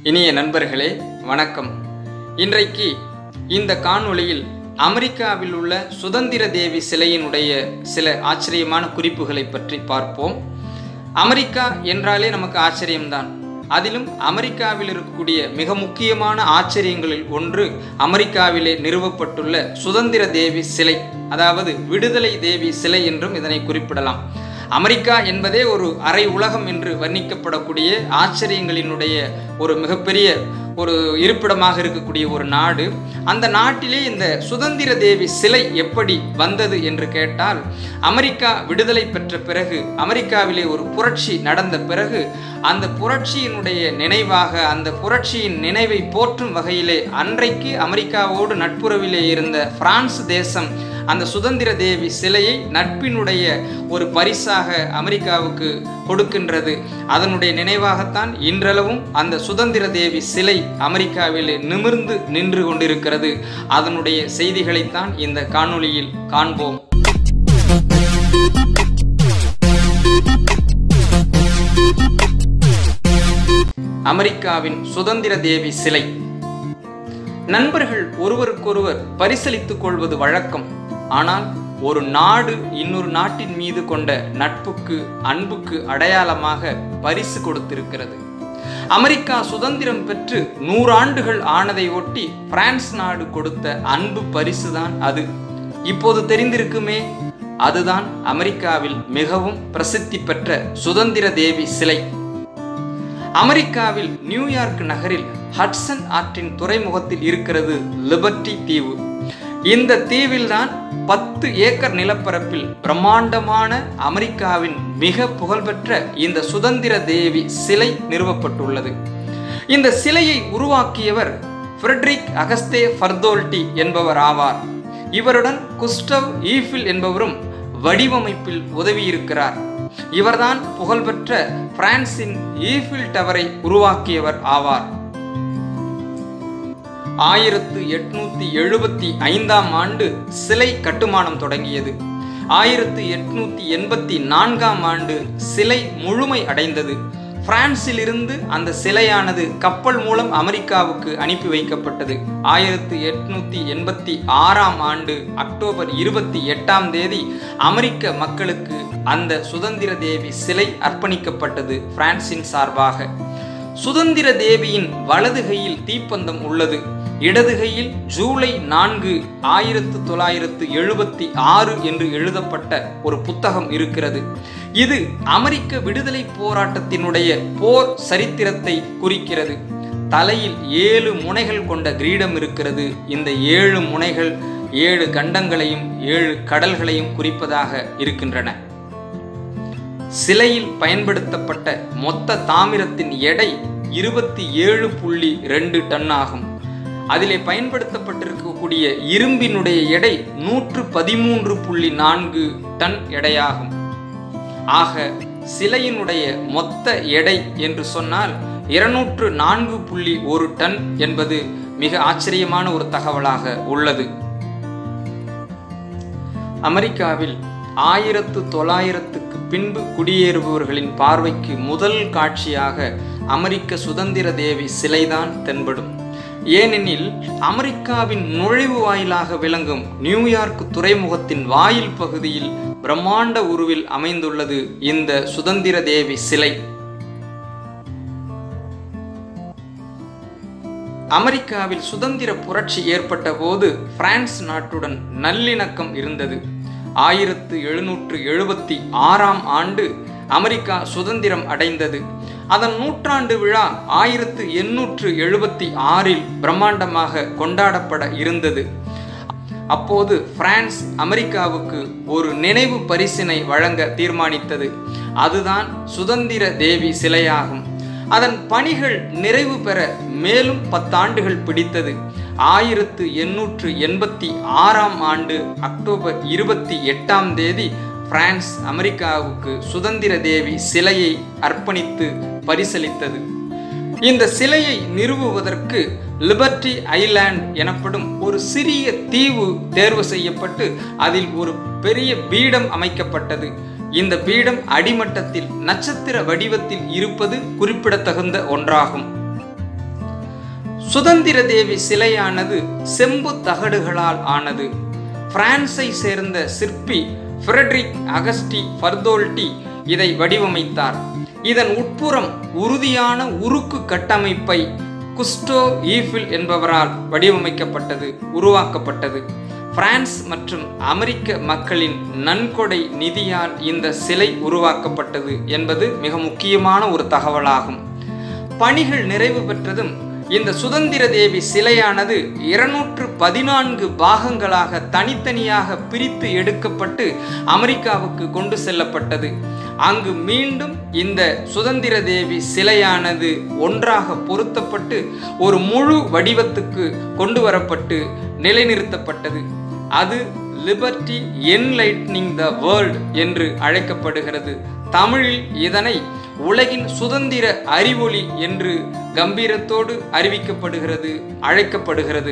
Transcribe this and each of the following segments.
இனிய நண்பர்களே வணக்கம் இன்றைக்கு இந்த காணொளியில் அமெரிக்காவில் உள்ள சுதந்திர தேவி சிலையினுடைய சில ஆச்சரியமான குறிப்புகளை பற்றி பார்ப்போம் அமெரிக்கா என்றாலே நமக்கு ஆச்சரியம்தான் அதிலும் அமெரிக்காவில் இருக்கக்கூடிய மிக முக்கியமான ஆச்சரியங்களில் ஒன்று அமெரிக்காவிலே நிறுவப்பட்டுள்ள சுதந்திர தேவி சிலை அதாவது விடுதலை தேவி சிலை என்றும் இதனை குறிப்பிடலாம் அமெரிக்கா என்பதே ஒரு அரை உலகம் என்று வர்ணிக்கப்படக்கூடிய ஆச்சரியங்களினுடைய ஒரு மிகப்பெரிய ஒரு இருப்பிடமாக இருக்கக்கூடிய ஒரு நாடு அந்த நாட்டிலே இந்த சுதந்திர தேவி சிலை எப்படி வந்தது என்று கேட்டால் அமெரிக்கா விடுதலை பெற்ற பிறகு அமெரிக்காவிலே ஒரு புரட்சி நடந்த பிறகு அந்த புரட்சியினுடைய நினைவாக அந்த புரட்சியின் நினைவை போற்றும் வகையிலே அன்றைக்கு அமெரிக்காவோடு நட்புறவிலே இருந்த பிரான்ஸ் தேசம் அந்த சுதந்திர தேவி சிலையை நட்பினுடைய ஒரு பரிசாக அமெரிக்காவுக்கு கொடுக்கின்றது அதனுடைய நினைவாகத்தான் இன்றளவும் அந்த சுதந்திர தேவி சிலை அமெரிக்காவில் நிமிர்ந்து நின்று கொண்டிருக்கிறது அதனுடைய செய்திகளைத்தான் இந்த காணொளியில் காண்போம் அமெரிக்காவின் சுதந்திர தேவி சிலை நண்பர்கள் ஒருவருக்கொருவர் பரிசளித்துக் கொள்வது வழக்கம் ஆனால் ஒரு நாடு இன்னொரு நாட்டின் மீது கொண்ட நட்புக்கு அன்புக்கு அடையாளமாக பரிசு கொடுத்திருக்கிறது அமெரிக்கா சுதந்திரம் பெற்று நூறாண்டுகள் ஆனதை ஒட்டி பிரான்ஸ் நாடு கொடுத்த அன்பு பரிசுதான் அது இப்போது தெரிந்திருக்குமே அதுதான் அமெரிக்காவில் மிகவும் பிரசித்தி பெற்ற சுதந்திர தேவி சிலை அமெரிக்காவில் நியூயார்க் நகரில் ஹட்சன் ஆற்றின் துறைமுகத்தில் இருக்கிறது லிபர்டி தீவு இந்த தீவில்தான் பத்து ஏக்கர் நிலப்பரப்பில் பிரம்மாண்டமான அமெரிக்காவின் மிக புகழ்பெற்ற இந்த சுதந்திர தேவி சிலை நிறுவப்பட்டுள்ளது இந்த சிலையை உருவாக்கியவர் ஃப்ரெட்ரிக் அகஸ்தே ஃபர்தோல்டி என்பவர் ஆவார் இவருடன் குஸ்டவ் ஈஃபில் என்பவரும் வடிவமைப்பில் உதவியிருக்கிறார் இவர்தான் புகழ்பெற்ற பிரான்சின் ஈஃபில் டவரை உருவாக்கியவர் ஆவார் ஆயிரத்து எட்நூத்தி எழுபத்தி ஐந்தாம் ஆண்டு சிலை கட்டுமானம் தொடங்கியது ஆயிரத்து எட்நூத்தி எண்பத்தி நான்காம் ஆண்டு சிலை முழுமை அடைந்தது பிரான்சில் இருந்து அந்த சிலையானது கப்பல் மூலம் அமெரிக்காவுக்கு அனுப்பி வைக்கப்பட்டது ஆயிரத்து எட்நூத்தி எண்பத்தி ஆறாம் ஆண்டு அக்டோபர் இருபத்தி எட்டாம் தேதி அமெரிக்க மக்களுக்கு அந்த சுதந்திர தேவி சிலை அர்ப்பணிக்கப்பட்டது பிரான்சின் சார்பாக சுதந்திர தேவியின் வலது கையில் தீப்பந்தம் உள்ளது இடது கையில் ஜூலை நான்கு ஆயிரத்து தொள்ளாயிரத்து எழுபத்தி ஆறு என்று எழுதப்பட்ட ஒரு புத்தகம் இருக்கிறது இது அமெரிக்க விடுதலை போராட்டத்தினுடைய போர் சரித்திரத்தை குறிக்கிறது தலையில் ஏழு முனைகள் கொண்ட கிரீடம் இருக்கிறது இந்த ஏழு முனைகள் ஏழு கண்டங்களையும் ஏழு கடல்களையும் குறிப்பதாக இருக்கின்றன சிலையில் பயன்படுத்தப்பட்ட மொத்த தாமிரத்தின் எடை இருபத்தி ஏழு புள்ளி ரெண்டு டன் ஆகும் அதிலே பயன்படுத்தப்பட்டிருக்கக்கூடிய இரும்பினுடைய எடை நூற்று பதிமூன்று புள்ளி நான்கு டன் எடையாகும் ஆக சிலையினுடைய மொத்த எடை என்று சொன்னால் இருநூற்று நான்கு புள்ளி ஒரு டன் என்பது மிக ஆச்சரியமான ஒரு தகவலாக உள்ளது அமெரிக்காவில் ஆயிரத்து தொள்ளாயிரத்துக்கு பின்பு குடியேறுபவர்களின் பார்வைக்கு முதல் காட்சியாக அமெரிக்க சுதந்திர தேவி சிலைதான் தென்படும் ஏனெனில் அமெரிக்காவின் நுழைவு வாயிலாக விளங்கும் நியூயார்க் துறைமுகத்தின் வாயில் பகுதியில் பிரம்மாண்ட உருவில் அமைந்துள்ளது இந்த சுதந்திர தேவி சிலை அமெரிக்காவில் சுதந்திர புரட்சி ஏற்பட்ட போது பிரான்ஸ் நாட்டுடன் நல்லிணக்கம் இருந்தது ஆயிரத்து எழுநூற்று எழுபத்தி ஆறாம் ஆண்டு அமெரிக்கா சுதந்திரம் அடைந்தது அதன் நூற்றாண்டு விழா ஆயிரத்து எண்ணூற்று எழுபத்தி ஆறில் பிரம்மாண்டமாக கொண்டாடப்பட இருந்தது அப்போது பிரான்ஸ் அமெரிக்காவுக்கு ஒரு நினைவு பரிசினை வழங்க தீர்மானித்தது அதுதான் சுதந்திர தேவி சிலையாகும் அதன் பணிகள் நிறைவு பெற மேலும் பத்தாண்டுகள் பிடித்தது ஆயிரத்து எண்ணூற்று எண்பத்தி ஆறாம் ஆண்டு அக்டோபர் இருபத்தி எட்டாம் தேதி பிரான்ஸ் அமெரிக்காவுக்கு சுதந்திர தேவி சிலையை அர்ப்பணித்து பரிசளித்தது இந்த சிலையை நிறுவுவதற்கு லிபர்டி ஐலாண்ட் எனப்படும் ஒரு சிறிய தீவு தேர்வு செய்யப்பட்டு அதில் ஒரு பெரிய பீடம் அமைக்கப்பட்டது இந்த பீடம் அடிமட்டத்தில் நட்சத்திர வடிவத்தில் இருப்பது குறிப்பிடத்தகுந்த ஒன்றாகும் சுதந்திர தேவி சிலையானது செம்பு தகடுகளால் ஆனது பிரான்ஸை சேர்ந்த சிற்பி ஃப்ரெட்ரிக் அகஸ்டி ஃபர்தோல்டி இதை வடிவமைத்தார் இதன் உட்புறம் உறுதியான உருக்கு கட்டமைப்பை குஸ்டோ ஈஃபில் என்பவரால் வடிவமைக்கப்பட்டது உருவாக்கப்பட்டது பிரான்ஸ் மற்றும் அமெரிக்க மக்களின் நன்கொடை நிதியால் இந்த சிலை உருவாக்கப்பட்டது என்பது மிக முக்கியமான ஒரு தகவலாகும் பணிகள் நிறைவு பெற்றதும் இந்த சுதந்திர தேவி சிலையானது இருநூற்று பதினான்கு பாகங்களாக தனித்தனியாக பிரித்து எடுக்கப்பட்டு அமெரிக்காவுக்கு கொண்டு செல்லப்பட்டது அங்கு மீண்டும் இந்த சுதந்திர தேவி சிலையானது ஒன்றாக பொருத்தப்பட்டு ஒரு முழு வடிவத்துக்கு கொண்டு வரப்பட்டு நிலைநிறுத்தப்பட்டது அது லிபர்டி என்லைட்னிங் த வேர்ல்ட் என்று அழைக்கப்படுகிறது தமிழில் இதனை உலகின் சுதந்திர அறிவொளி என்று கம்பீரத்தோடு அறிவிக்கப்படுகிறது அழைக்கப்படுகிறது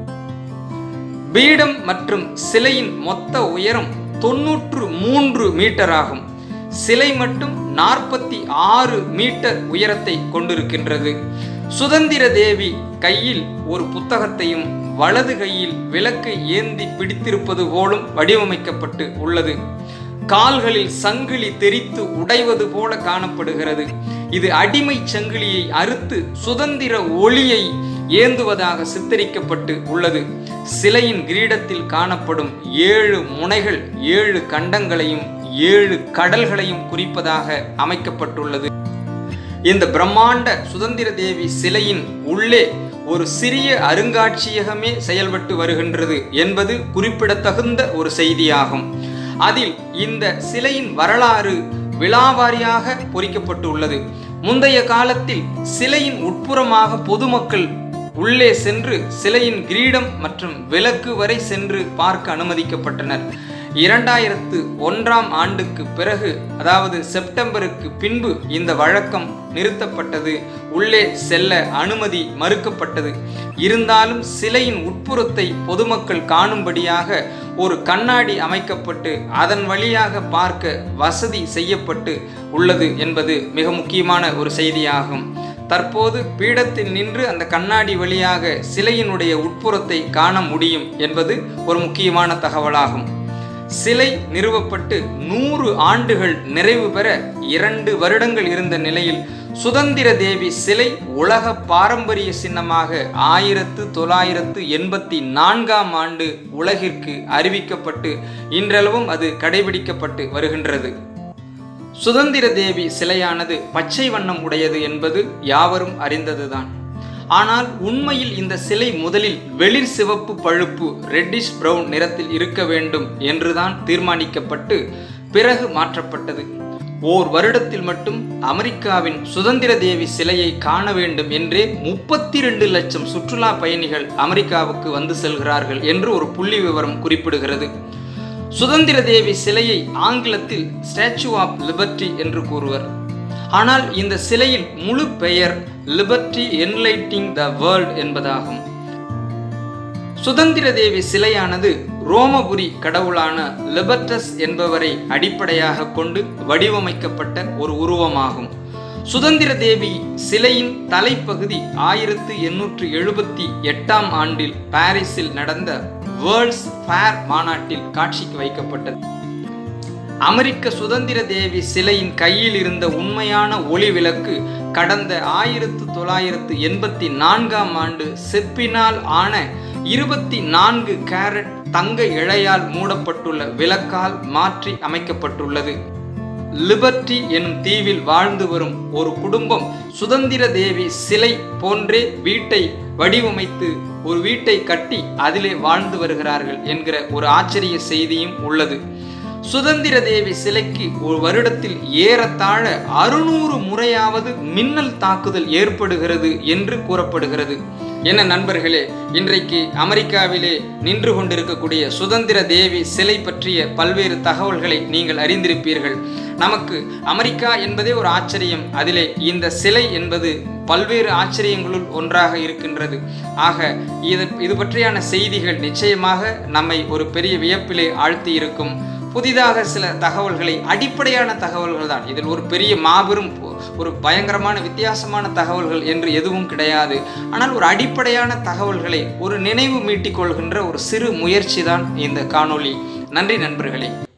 பீடம் மற்றும் சிலையின் மொத்த உயரம் தொன்னூற்று மூன்று மீட்டர் ஆகும் சிலை மட்டும் நாற்பத்தி ஆறு மீட்டர் உயரத்தை கொண்டிருக்கின்றது சுதந்திர தேவி கையில் ஒரு புத்தகத்தையும் வலது கையில் விளக்கை ஏந்தி பிடித்திருப்பது போலும் வடிவமைக்கப்பட்டு உள்ளது கால்களில் சங்கிலி தெரித்து உடைவது போல காணப்படுகிறது இது அடிமை சங்கிலியை அறுத்து சுதந்திர ஒளியை ஏந்துவதாக சித்தரிக்கப்பட்டு உள்ளது சிலையின் கிரீடத்தில் காணப்படும் ஏழு முனைகள் ஏழு கண்டங்களையும் ஏழு கடல்களையும் குறிப்பதாக அமைக்கப்பட்டுள்ளது இந்த பிரம்மாண்ட சுதந்திர தேவி சிலையின் உள்ளே ஒரு சிறிய அருங்காட்சியகமே செயல்பட்டு வருகின்றது என்பது குறிப்பிடத்தகுந்த ஒரு செய்தியாகும் அதில் இந்த சிலையின் வரலாறு விழாவாரியாக பொறிக்கப்பட்டுள்ளது முந்தைய காலத்தில் சிலையின் உட்புறமாக பொதுமக்கள் உள்ளே சென்று சிலையின் கிரீடம் மற்றும் விளக்கு வரை சென்று பார்க்க அனுமதிக்கப்பட்டனர் இரண்டாயிரத்து ஒன்றாம் ஆண்டுக்கு பிறகு அதாவது செப்டம்பருக்கு பின்பு இந்த வழக்கம் நிறுத்தப்பட்டது உள்ளே செல்ல அனுமதி மறுக்கப்பட்டது இருந்தாலும் சிலையின் உட்புறத்தை பொதுமக்கள் காணும்படியாக ஒரு கண்ணாடி அமைக்கப்பட்டு அதன் வழியாக பார்க்க வசதி செய்யப்பட்டு உள்ளது என்பது மிக முக்கியமான ஒரு செய்தியாகும் தற்போது பீடத்தில் நின்று அந்த கண்ணாடி வழியாக சிலையினுடைய உட்புறத்தை காண முடியும் என்பது ஒரு முக்கியமான தகவலாகும் சிலை நிறுவப்பட்டு நூறு ஆண்டுகள் நிறைவு பெற இரண்டு வருடங்கள் இருந்த நிலையில் சுதந்திர தேவி சிலை உலக பாரம்பரிய சின்னமாக ஆயிரத்து தொள்ளாயிரத்து எண்பத்தி நான்காம் ஆண்டு உலகிற்கு அறிவிக்கப்பட்டு இன்றளவும் அது கடைபிடிக்கப்பட்டு வருகின்றது சுதந்திர தேவி சிலையானது பச்சை வண்ணம் உடையது என்பது யாவரும் அறிந்ததுதான் ஆனால் உண்மையில் இந்த சிலை முதலில் வெளிர் சிவப்பு பழுப்பு ரெட்டிஷ் பிரவுன் நிறத்தில் இருக்க வேண்டும் என்றுதான் தீர்மானிக்கப்பட்டு பிறகு மாற்றப்பட்டது ஓர் வருடத்தில் மட்டும் அமெரிக்காவின் சுதந்திர தேவி சிலையை காண வேண்டும் என்றே முப்பத்தி ரெண்டு லட்சம் சுற்றுலா பயணிகள் அமெரிக்காவுக்கு வந்து செல்கிறார்கள் என்று ஒரு புள்ளி விவரம் குறிப்பிடுகிறது சுதந்திர தேவி சிலையை ஆங்கிலத்தில் ஸ்டாச்சு ஆஃப் லிபர்ட்டி என்று கூறுவர் ஆனால் இந்த சிலையில் முழு பெயர் லிபர்ட்டி என்லைட்டிங் த வேர்ல்ட் என்பதாகும் சுதந்திர தேவி சிலையானது ரோமபுரி கடவுளான லிபர்டஸ் என்பவரை அடிப்படையாக கொண்டு வடிவமைக்கப்பட்ட ஒரு உருவமாகும் சுதந்திர தேவி சிலையின் தலைப்பகுதி ஆயிரத்து எண்ணூற்று எழுபத்தி எட்டாம் ஆண்டில் பாரிஸில் நடந்த வேர்ல்ட்ஸ் ஃபேர் மாநாட்டில் காட்சிக்கு வைக்கப்பட்டது அமெரிக்க சுதந்திர தேவி சிலையின் கையில் இருந்த உண்மையான ஒளி விளக்கு கடந்த ஆயிரத்து தொள்ளாயிரத்து எண்பத்தி நான்காம் ஆண்டு செப்பினால் ஆன இருபத்தி நான்கு கேரட் தங்க இழையால் மூடப்பட்டுள்ள விளக்கால் மாற்றி அமைக்கப்பட்டுள்ளது லிபர்ட்டி எனும் தீவில் வாழ்ந்து வரும் ஒரு குடும்பம் சுதந்திர தேவி சிலை போன்றே வீட்டை வடிவமைத்து ஒரு வீட்டை கட்டி அதிலே வாழ்ந்து வருகிறார்கள் என்கிற ஒரு ஆச்சரிய செய்தியும் உள்ளது சுதந்திர தேவி சிலைக்கு ஒரு வருடத்தில் ஏறத்தாழ அறுநூறு முறையாவது மின்னல் தாக்குதல் ஏற்படுகிறது என்று கூறப்படுகிறது என்ன நண்பர்களே இன்றைக்கு அமெரிக்காவிலே நின்று கொண்டிருக்கக்கூடிய சுதந்திர தேவி சிலை பற்றிய பல்வேறு தகவல்களை நீங்கள் அறிந்திருப்பீர்கள் நமக்கு அமெரிக்கா என்பதே ஒரு ஆச்சரியம் அதிலே இந்த சிலை என்பது பல்வேறு ஆச்சரியங்களுள் ஒன்றாக இருக்கின்றது ஆக இது இது பற்றியான செய்திகள் நிச்சயமாக நம்மை ஒரு பெரிய வியப்பிலே ஆழ்த்தி இருக்கும் புதிதாக சில தகவல்களை அடிப்படையான தகவல்கள் தான் இதில் ஒரு பெரிய மாபெரும் ஒரு பயங்கரமான வித்தியாசமான தகவல்கள் என்று எதுவும் கிடையாது ஆனால் ஒரு அடிப்படையான தகவல்களை ஒரு நினைவு மீட்டிக் கொள்கின்ற ஒரு சிறு முயற்சி தான் இந்த காணொளி நன்றி நண்பர்களே